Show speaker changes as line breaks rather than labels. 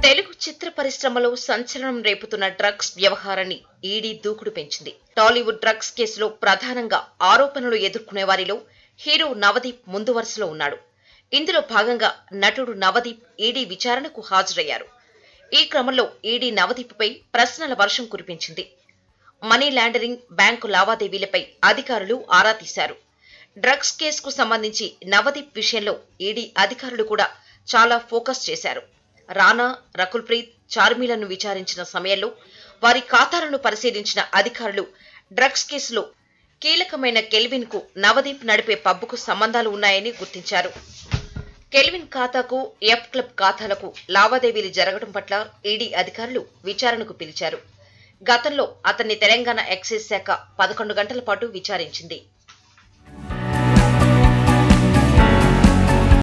తెలుగు చిత్ర పరిశ్రమలో సంచలనం రేపుతున్న డ్రగ్స్ వ్యవహారాన్ని ఈడీ దూకుడు పెంచింది టాలీవుడ్ డ్రగ్స్ కేసులో ప్రధానంగా ఆరోపణలు ఎదుర్కొనే వారిలో హీరో నవదీప్ ముందు వరుసలో ఉన్నాడు ఇందులో భాగంగా నటుడు నవదీప్ ఈడీ విచారణకు హాజరయ్యారు ఈ క్రమంలో ఈడీ నవదీప్పై ప్రశ్నల వర్షం కురిపించింది మనీ లాండరింగ్ బ్యాంకు లావాదేవీలపై అధికారులు ఆరా తీశారు డ్రగ్స్ కేసుకు సంబంధించి నవదీప్ విషయంలో ఈడీ అధికారులు కూడా చాలా ఫోకస్ చేశారు రానా రకుల్ ప్రీత్ చార్మీలను విచారించిన సమయంలో వారి ఖాతాలను పరిశీలించిన అధికారులు డ్రగ్స్ కేసులో కీలకమైన కెల్విన్ కు నవదీప్ నడిపే పబ్బుకు సంబంధాలు ఉన్నాయని గుర్తించారు కెల్విన్ ఖాతాకు ఎఫ్ క్లబ్ ఖాతాలకు లావాదేవీలు జరగడం పట్ల ఈడీ అధికారులు విచారణకు పిలిచారు గతంలో అతన్ని తెలంగాణ ఎక్సైజ్ శాఖ పదకొండు గంటల పాటు విచారించింది